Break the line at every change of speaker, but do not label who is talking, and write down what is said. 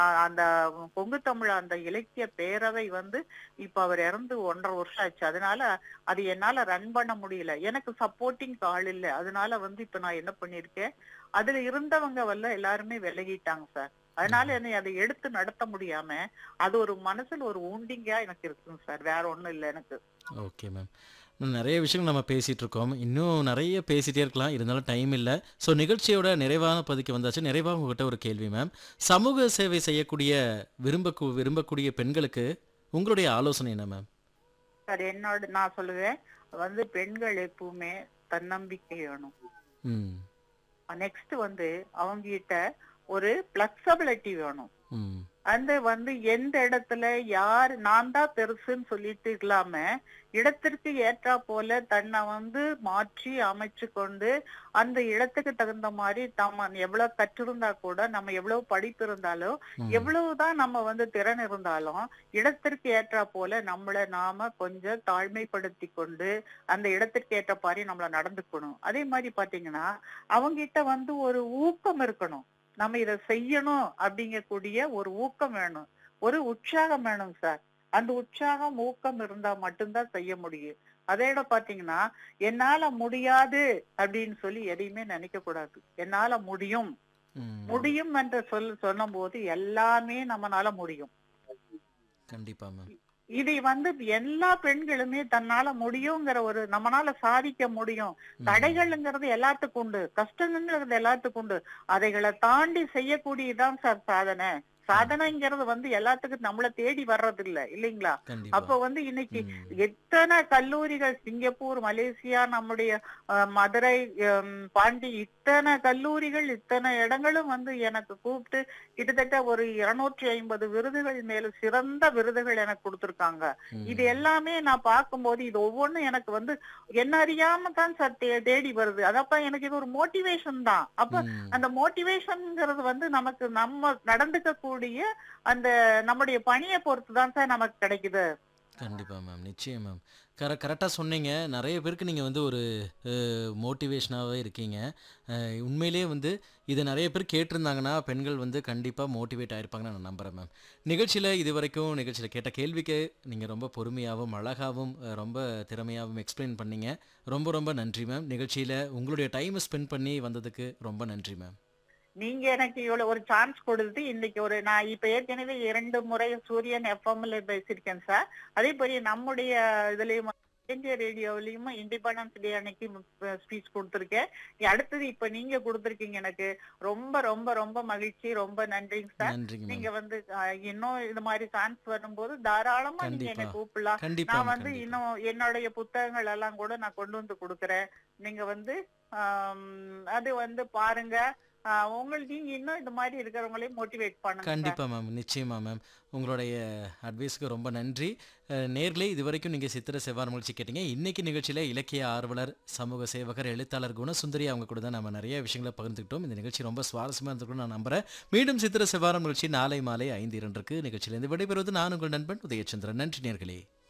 அ- அந்த கொங்கு தமிழ் அந்த இலக்கிய பேரவை வந்து இப்ப அவர் இறந்து ஒன்றரை வருஷம் ஆச்சு அதனால அது என்னால ரன் பண்ண முடியல எனக்கு சப்போர்ட்டிங் ஆள் இல்ல அதனால வந்து இப்ப நான் என்ன பண்ணிருக்கேன் அதுல இருந்தவங்க வல்ல எல்லாருமே விலகிட்டாங்க சார் அதனால என்னை அதை எடுத்து நடத்த முடியாம அது ஒரு மனசுல ஒரு ஊண்டிங்கா எனக்கு இருக்குங்க சார் வேற ஒண்ணும் இல்ல எனக்கு
ஓகே மேம் இன்னும் நிறைய விஷயங்கள் நம்ம பேசிகிட்டு இருக்கோம் இன்னும் நிறைய பேசிகிட்டே இருக்கலாம் இருந்தாலும் டைம் இல்லை ஸோ நிகழ்ச்சியோட நிறைவான பதிக்கு வந்தாச்சு நிறைவாக உங்ககிட்ட ஒரு கேள்வி மேம் சமூக சேவை செய்யக்கூடிய விரும்ப விரும்பக்கூடிய பெண்களுக்கு உங்களுடைய ஆலோசனை என்ன மேம்
சார் என்னோட நான் சொல்லுவேன் வந்து பெண்கள் எப்பவுமே தன்னம்பிக்கை வேணும்
ம்
நெக்ஸ்ட் வந்து அவங்க கிட்ட ஒரு பிளக்சபிலிட்டி வேணும்
ம்
அந்த வந்து எந்த இடத்துல யார் நான் தான் பெருசுன்னு சொல்லிட்டு இல்லாம இடத்திற்கு ஏற்றா போல தன்னை வந்து மாற்றி அமைச்சு கொண்டு அந்த இடத்துக்கு தகுந்த மாதிரி நம்ம எவ்வளவு கற்றிருந்தா கூட நம்ம எவ்வளவு படிப்பு இருந்தாலும்
ம்.
எவ்வளவுதான் நம்ம வந்து திறன் இருந்தாலும் இடத்திற்கு ஏற்றா போல நம்மள நாம கொஞ்சம் தாழ்மைப்படுத்தி கொண்டு அந்த இடத்திற்கு ஏற்ற மாதிரி நம்மள நடந்துக்கணும் அதே மாதிரி பாத்தீங்கன்னா அவங்க கிட்ட வந்து ஒரு ஊக்கம் இருக்கணும் நம்ம இத செய்யணும் அப்படிங்கக்கூடிய ஒரு ஊக்கம் வேணும் ஒரு உற்சாகம் வேணும் சார் அந்த உற்சாகம் ஊக்கம் இருந்தா மட்டும்தான் செய்ய முடியும் அதோட பாத்தீங்கன்னா என்னால முடியாது அப்படின்னு சொல்லி எதையுமே நினைக்க கூடாது என்னால முடியும்
ம்
முடியும் என்ற சொல் சொல்லும் போது எல்லாமே நம்மனால முடியும்
கண்டிப்பாக மேம்
இதை வந்து எல்லா பெண்களுமே தன்னால முடியுங்கிற ஒரு நம்மனால சாதிக்க முடியும்
ம்.
தடைகள்ங்கிறது எல்லாத்துக்கும் உண்டு கஷ்டங்கிறது எல்லாத்துக்கும் உண்டு அதைகளை தாண்டி செய்யக்கூடியதுதான் சார் சாதனை சாதனைங்கிறது வந்து எல்லாத்துக்கும் நம்மள தேடி வர்றது இல்ல இல்லைங்களா அப்ப
கண்டிப்பாக
வந்து இன்னைக்கு
ம்.
எத்தனை கல்லூரிகள் சிங்கப்பூர் மலேசியா நம்முடைய அஹ், மதுரை ஹம், பாண்டி இத்தனை கல்லூரிகள் இத்தனை இடங்களும் வந்து எனக்கு கூப்பிட்டு கிட்டத்தட்ட ஒரு இருநூற்றி ஐம்பது விருதுகள் மேல சிறந்த விருதுகள் எனக்கு கொடுத்திருக்காங்க
ம்.
இது எல்லாமே நான் பார்க்கும்போது இது ஒவ்வொன்றும் எனக்கு வந்து என்ன அறியாம தான் சார் தே- தேடி வருது அதப்ப எனக்கு இது ஒரு மோட்டிவேஷன் தான் அப்ப
ம்.
அந்த மோட்டிவேஷன்ங்கிறது வந்து நமக்கு நம்ம நடந்துக்க கூடிய அந்த நம்முடைய பணியை பொறுத்து தான் சார் நமக்கு கிடைக்குது
கண்டிப்பாக மேம் நிச்சயம் மேம் கர கரெக்டாக சொன்னீங்க நிறைய பேருக்கு நீங்கள் வந்து ஒரு மோட்டிவேஷனாகவே இருக்கீங்க அஹ், உண்மையிலேயே வந்து இதை நிறைய பேர் கேட்டிருந்தாங்கன்னா பெண்கள் வந்து கண்டிப்பாக மோட்டிவேட் ஆயிருப்பாங்கன்னு நான் நம்புகிறேன் மேம் நிகழ்ச்சியில் இது வரைக்கும் நிகழ்ச்சியில் கேட்ட கேள்விக்கு நீங்கள் ரொம்ப பொறுமையாகவும் அழகாகவும் அஹ், ரொம்ப திறமையாகவும் எக்ஸ்பிளைன் பண்ணீங்க ரொம்ப ரொம்ப நன்றி மேம் நிகழ்ச்சியில் உங்களுடைய டைமை ஸ்பெண்ட் பண்ணி வந்ததுக்கு ரொம்ப நன்றி மேம்
நீங்க எனக்கு இவ்வளவு ஒரு சான்ஸ் கொடுத்து இன்னைக்கு ஒரு நான் இப்ப ஏற்கனவே இரண்டு முறை சூரியன் எஃப்எம்ல பேசியிருக்கேன் சார் அதே போல நம்முடைய இதுலயும் இந்திய ரேடியோலயும் இண்டிபெண்டன்ஸ் டே அன்னைக்கு ஸ்பீச் கொடுத்திருக்கேன் அடுத்தது இப்ப நீங்க கொடுத்திருக்கீங்க எனக்கு ரொம்ப ரொம்ப ரொம்ப மகிழ்ச்சி ரொம்ப நன்றிங்க சார்
நன்றிங்க மேம்
நீங்க வந்து அஹ், இன்னும் இது மாதிரி சான்ஸ் வரும்போது தாராளமா நீங்க என்னை
கண்டிப்பா.
கூப்பிடலாம்
கண்டிப்பாக
நான் வந்து இன்னும் என்னுடைய புத்தகங்கள் எல்லாம் கூட நான் கொண்டு வந்து கொடுக்கறேன் நீங்க வந்து ஆம், அது வந்து பாருங்க ஆஹ் உங்களுக்கு நீங்க இன்னும் இந்த மாதிரி இருக்கிறவங்களையும் மோட்டிவேட் பண்ணுங்க சார்.
கண்டிப்பாக மேம் நிச்சயமா மேம் உங்களுடைய அட்வைஸ்க்கு ரொம்ப நன்றி அஹ், நேர்களே இது வரைக்கும் நீங்கள் சித்திர செவ்வாய் நிகழ்ச்சி கேட்டீங்க இன்னைக்கு நிகழ்ச்சியில் இலக்கிய ஆர்வலர் சமூக சேவகர் எழுத்தாளர் குணசுந்தரி அவங்க கூட தான் நம்ம நிறைய விஷயங்களை பகிர்ந்துக்கிட்டோம் இந்த நிகழ்ச்சி ரொம்ப சுவாரஸ்யமாக இருந்திருக்கும்னு நான் நம்புறேன் மீண்டும் சித்திர செவ்வாரம் நிகழ்ச்சி நாளை மாலை ஐந்து இரண்டுக்கு நிகழ்ச்சியிலிருந்து விடைபெறுவது நான் உங்கள் நண்பன் உதயச்சந்திரன் நன்றி நேர்களே